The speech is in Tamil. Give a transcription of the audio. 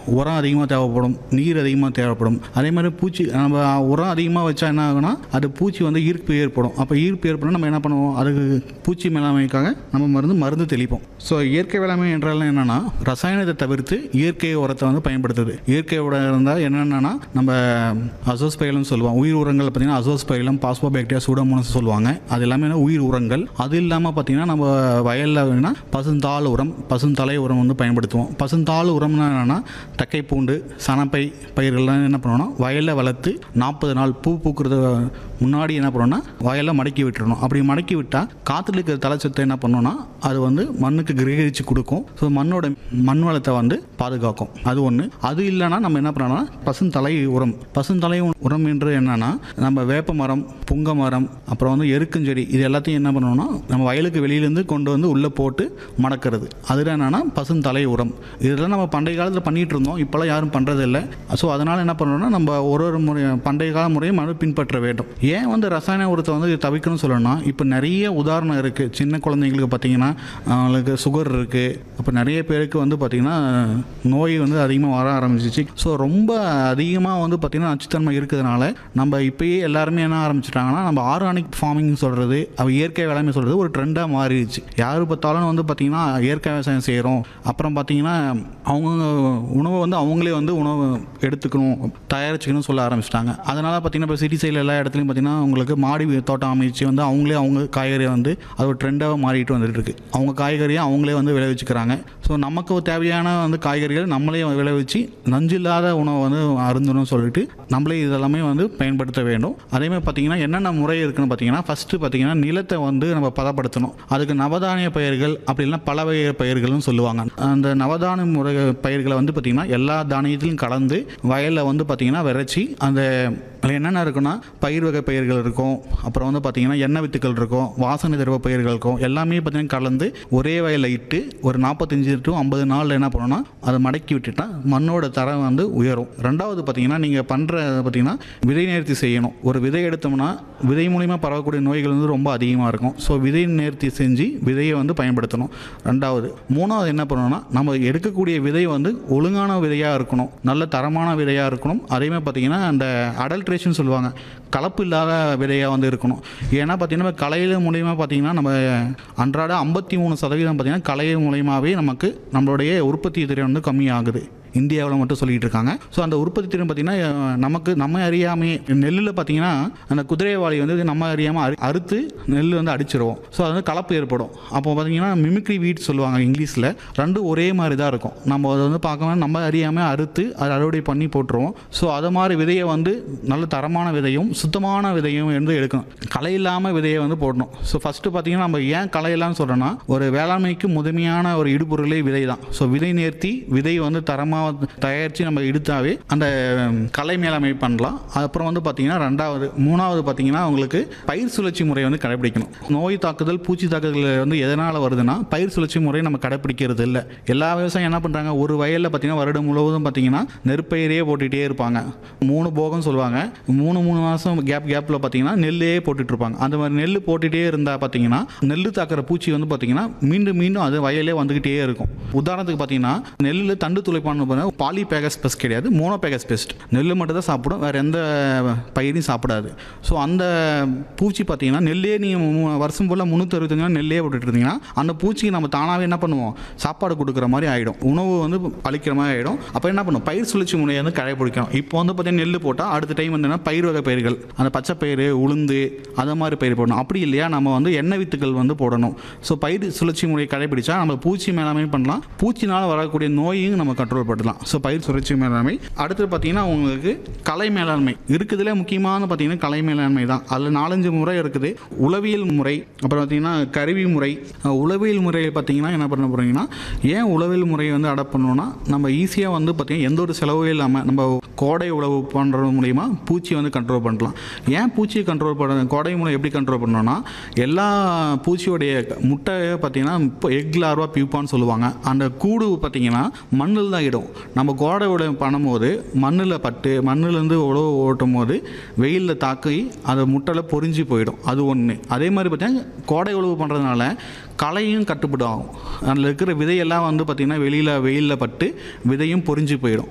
உரம் அதிகமாக தேவைப்படும் நீர் அதிகமாக தேவைப்படும் அதே மாதிரி பூச்சி நம்ம உரம் அதிகமாக வச்சா என்ன ஆகுனா அது பூச்சி வந்து ஈர்ப்பு ஏற்படும் அப்போ ஈர்ப்பு ஏற்படும் நம்ம என்ன பண்ணுவோம் அதுக்கு பூச்சி மேலாண்மைக்காக நம்ம மருந்து மருந்து தெளிப்போம் ஸோ இயற்கை வேளாண்மை என்றால் என்னென்னா ரசாயனத்தை தவிர்த்து இயற்கை உரத்தை வந்து பயன்படுத்துது இயற்கை உரம் இருந்தால் என்னென்னா நம்ம அசோஸ்பைலம் சொல்லுவோம் உயிர் உரங்கள் பார்த்தீங்கன்னா அசோஸ்பைலம் பாஸ்போபாக்டீரியா சூடோமோனஸ் சொல்லுவாங்க அது எல்லாமே என்ன உயிர் உரங்கள் அது இல்லாமல் பார்த்தீங்கன்னா நம்ம வயலில் வேணா பசுந்தாள் உரம் பசுந்தலை உரம் வந்து பயன்படுத்துவோம் பசுந்தாள் உரம்னா என்னென்னா தக்கை பூண்டு சனப்பை பயிர்கள்லாம் என்ன பண்ணுவோம்னா வயலில் வளர்த்து நாற்பது நாள் பூ பூக்கிறது முன்னாடி என்ன பண்ணோம்னா வயலில் மடக்கி விட்டுறணும் அப்படி மடக்கி விட்டால் காற்றுல இருக்கிற தலைச்சத்தை என்ன பண்ணோம்னா அது வந்து மண்ணுக்கு கிரகிச்சு கொடுக்கும் ஸோ மண்ணோட மண் வளத்தை வந்து பாதுகாக்கும் அது ஒன்று அது இல்லைன்னா நம்ம என்ன பண்ணலாம் பசுந்தலை உரம் பசுந்தலை உரம் என்று என்னன்னா நம்ம வேப்ப மரம் புங்க மரம் அப்புறம் வந்து எருக்குஞ்செடி இது எல்லாத்தையும் என்ன பண்ணணும்னா நம்ம வயலுக்கு வெளியிலேருந்து கொண்டு வந்து உள்ளே போட்டு மடக்கிறது அதில் என்னன்னா பசுந்தலை உரம் இதெல்லாம் நம்ம பண்டைய காலத்தில் பண்ணிட்டு இருந்தோம் இப்போலாம் யாரும் பண்ணுறதில்ல ஸோ அதனால் என்ன பண்ணணும்னா நம்ம ஒரு ஒரு முறை பண்டைய கால முறையை மறு பின்பற்ற வேண்டும் ஏன் வந்து ரசாயன உரத்தை வந்து தவிர்க்கணும்னு சொல்லணும்னா இப்போ நிறைய உதாரணம் இருக்குது சின்ன குழந்தைங்களுக்கு பார்த்தீங்கன்னா அவங்களுக்கு சுகர் இருக்குது அப்போ நிறைய பேருக்கு வந்து பார்த்திங்கன்னா நோய் வந்து அதிகமாக வர ஆரம்பிச்சிச்சு ஸோ ரொம்ப அதிகமாக வந்து பார்த்திங்கன்னா நச்சுத்தன்மை இருக்கிறதுனால நம்ம இப்பயே எல்லாருமே என்ன ஆரம்பிச்சிட்டாங்கன்னா நம்ம ஆர்கானிக் ஃபார்மிங் சொல்கிறது அவ இயற்கை வேளாண்மை சொல்கிறது ஒரு ட்ரெண்டாக மாறிடுச்சு யார் பார்த்தாலும் வந்து பார்த்திங்கன்னா இயற்கை விவசாயம் செய்கிறோம் அப்புறம் பார்த்திங்கன்னா அவங்க உணவை வந்து அவங்களே வந்து உணவு எடுத்துக்கணும் தயாரிச்சுக்கணும் சொல்ல ஆரம்பிச்சிட்டாங்க அதனால் பார்த்திங்கன்னா இப்போ சிட்டி சைடில் எல்லா இடத்துலையும் பார்த்திங்கன்னா உங்களுக்கு மாடி தோட்டம் அமைச்சு வந்து அவங்களே அவங்க காய்கறியை வந்து அது ஒரு ட்ரெண்டாக மாறிட்டு வந்துட்டு இருக்கு அவங்க காய்கறியை அவங்களே வந்து விளைவிச்சுக்கிறாங்க ஸோ நமக்கு தேவையான வந்து காய்கறிகள் நம்மளே விளைவிச்சு நஞ்சு இல்லாத உணவை வந்து அருந்தணும்னு சொல்லிட்டு நம்மளே இதெல்லாமே வந்து பயன்படுத்த வேண்டும் அதேமாதிரி பார்த்திங்கன்னா என்னென்ன முறை இருக்குன்னு பார்த்தீங்கன்னா ஃபஸ்ட்டு பார்த்தீங்கன்னா நிலத்தை வந்து நம்ம பதப்படுத்தணும் அதுக்கு நவதானிய பயிர்கள் அப்படி இல்லைன்னா பல வகை பயிர்கள்னு சொல்லுவாங்க அந்த நவதானிய முறை பயிர்களை வந்து பார்த்திங்கன்னா எல்லா தானியத்திலும் கலந்து வயலில் வந்து பார்த்திங்கன்னா விரைச்சி அந்த அதில் என்னென்ன இருக்குன்னா பயிர் வகை பயிர்கள் இருக்கும் அப்புறம் வந்து பார்த்திங்கன்னா எண்ணெய் வித்துக்கள் இருக்கும் வாசனை திரவ பயிர்கள் இருக்கும் எல்லாமே பார்த்திங்கன்னா கலந்து ஒரே வயலில் இட்டு ஒரு நாற்பத்தஞ்சு டு ஐம்பது நாளில் என்ன பண்ணணும்னா அதை மடக்கி விட்டுட்டா மண்ணோட தரம் வந்து உயரும் ரெண்டாவது பார்த்திங்கன்னா நீங்கள் பண்ணுற பார்த்திங்கன்னா விதை நேர்த்தி செய்யணும் ஒரு விதை எடுத்தோம்னா விதை மூலிமா பரவக்கூடிய நோய்கள் வந்து ரொம்ப அதிகமாக இருக்கும் ஸோ விதை நேர்த்தி செஞ்சு விதையை வந்து பயன்படுத்தணும் ரெண்டாவது மூணாவது என்ன பண்ணணும்னா நம்ம எடுக்கக்கூடிய விதை வந்து ஒழுங்கான விதையாக இருக்கணும் நல்ல தரமான விதையாக இருக்கணும் அதேமாதிரி பார்த்திங்கன்னா அந்த அடல்ட்ரேஷன் சொல்லுவாங்க கலப்பு இல்லாத விதையாக வந்து இருக்கணும் ஏன்னா பார்த்திங்கன்னா கலையில் மூலியமாக பார்த்திங்கன்னா நம்ம அன்றாட ஐம்பத்தி மூணு சதவீதம் பார்த்திங்கன்னா கலை மூலியமாகவே நமக்கு நம்மளுடைய உற்பத்தி திறன் வந்து கம்மியாகுது இந்தியாவில் மட்டும் சொல்லிட்டு இருக்காங்க ஸோ அந்த உற்பத்தி திறன் பார்த்திங்கன்னா அஹ், நமக்கு நம்ம அறியாமே நெல்லில் பார்த்திங்கன்னா அந்த குதிரைவாளி வந்து நம்ம அறியாமல் அறு அறுத்து நெல் வந்து அடிச்சிருவோம் ஸோ அது வந்து கலப்பு ஏற்படும் அப்போ பார்த்திங்கன்னா மிமிக்ரி வீட் சொல்லுவாங்க இங்கிலீஷில் ரெண்டும் ஒரே மாதிரி தான் இருக்கும் நம்ம அதை வந்து பார்க்கணும் நம்ம அறியாமல் அறுத்து அதை அறுவடை பண்ணி போட்டுருவோம் ஸோ அது மாதிரி விதையை வந்து நல்ல தரமான விதையும் சுத்தமான விதையும் வந்து எடுக்கணும் களை இல்லாமல் விதையை வந்து போடணும் ஸோ ஃபஸ்ட்டு பார்த்தீங்கன்னா நம்ம ஏன் களை இல்லாமல் சொல்கிறோன்னா ஒரு வேளாண்மைக்கு முதன்மையான ஒரு இடுபொருளே விதை தான் ஸோ விதை நேர்த்தி விதை வந்து தரமாக தயாரித்து நம்ம எடுத்தாவே அந்த உம், களை மேலாண்மை பண்ணலாம் அப்புறம் வந்து பார்த்தீங்கன்னா ரெண்டாவது மூணாவது பார்த்தீங்கன்னா உங்களுக்கு பயிர் சுழற்சி முறையை வந்து கடைபிடிக்கணும் நோய் தாக்குதல் பூச்சி தாக்குதல் வந்து எதனால் வருதுன்னா பயிர் சுழற்சி முறையை நம்ம கடைப்பிடிக்கிறது இல்லை எல்லா விவசாயம் என்ன பண்ணுறாங்க ஒரு வயலில் பார்த்தீங்கன்னா வருடம் முழுவதும் பார்த்தீங்கன்னா நெற்பயிரே போட்டுகிட்டே இருப்பாங்க மூணு போகம் சொல்லுவாங்க மூணு மூணு மாதம் கேப் கேப்பில் பார்த்தீங்கன்னா நெல்லே போட்டுட்டு இருப்பாங்க அந்த மாதிரி நெல் போட்டுகிட்டே இருந்தால் பார்த்தீங்கன்னா நெல் தாக்குற பூச்சி வந்து பார்த்தீங்கன்னா மீண்டும் மீண்டும் அது வயலே வந்துக்கிட்டே இருக்கும் உதாரணத்துக்கு பார்த்தீங்கன்னா நெல்லில் தண்டு துளைப்பான்னு பாலி பேகஸ் பெஸ்ட் கிடையாது மோனோ பேகஸ் பெஸ்ட் நெல் மட்டும் தான் சாப்பிடும் வேறு எந்த பயிரையும் சாப்பிடாது ஸோ அந்த பூச்சி பார்த்தீங்கன்னா நெல்லே நீங்கள் வருஷம் ஃபுல்லாக முந்நூற்றி அறுபத்தஞ்சு நாள் நெல்லே போட்டுட்டு இருந்தீங்கன்னா அந்த பூச்சிக்கு நம்ம தானாகவே என்ன பண்ணுவோம் சாப்பாடு கொடுக்குற மாதிரி ஆகிடும் உணவு வந்து அளிக்கிற மாதிரி ஆகிடும் அப்போ என்ன பண்ணும் பயிர் சுழற்சி முறையை வந்து கடைபிடிக்கணும் இப்போ வந்து பார்த்தீங்கன்னா நெல் போட்டால் அடுத்த டைம் வந்து என்ன பயிர் வகை பயிர்கள் அந்த பச்சை பயிர் உளுந்து அந்த மாதிரி பயிர் போடணும் அப்படி இல்லையா நம்ம வந்து எண்ணெய் வித்துக்கள் வந்து போடணும் ஸோ பயிர் சுழற்சி முறையை கடைபிடிச்சா நம்ம பூச்சி மேலாண்மை பண்ணலாம் பூச்சினால் வரக்கூடிய நோயையும் நம்ம கண்ட்ரோல் பண்ணலாம் ஸோ பயிர் சுழற்சி மேலாண்மை அடுத்து பார்த்தீங்கன்னா உங்களுக்கு கலை மேலாண்மை இருக்குதுல முக்கியமான பார்த்தீங்கன்னா கலை மேலாண்மை தான் அதில் நாலஞ்சு முறை இருக்குது உளவியல் முறை அப்புறம் பார்த்தீங்கன்னா கருவி முறை அஹ் உளவியல் முறையில் பார்த்தீங்கன்னா என்ன பண்ண போகிறீங்கன்னா ஏன் உளவியல் முறையை வந்து அடாப்ட் பண்ணணும்னா நம்ம ஈஸியாக வந்து பார்த்தீங்கன்னா எந்த ஒரு செலவும் இல்லாமல் நம்ம கோடை உழவு பண்ணுறது மூலிமா பூச்சி வந்து கண்ட்ரோல் பண்ணலாம் ஏன் பூச்சியை கண்ட்ரோல் பண்ண கோடை மூலம் எப்படி கண்ட்ரோல் பண்ணணும்னா எல்லா பூச்சியோடைய முட்டையை பார்த்தீங்கன்னா இப்போ எக் லார்வா பியூப்பான்னு சொல்லுவாங்க அந்த கூடு பார்த்தீங்கன்னா மண்ணில் தான் இடும் நம்ம கோடை உழவு பண்ணும்போது மண்ணில் பட்டு மண்ணிலேருந்து உழவு ஓட்டும் போது வெயிலில் தாக்கி அது முட்டையில் பொறிஞ்சு போயிடும் அது ஒன்று அதே மாதிரி பார்த்தீங்கன்னா கோடை உழவு பண்ணுறதுனால களையும் கட்டுப்படும் ஆகும் அதில் இருக்கிற விதையெல்லாம் வந்து பார்த்திங்கன்னா வெளியில் வெயிலில் பட்டு விதையும் பொறிஞ்சு போயிடும்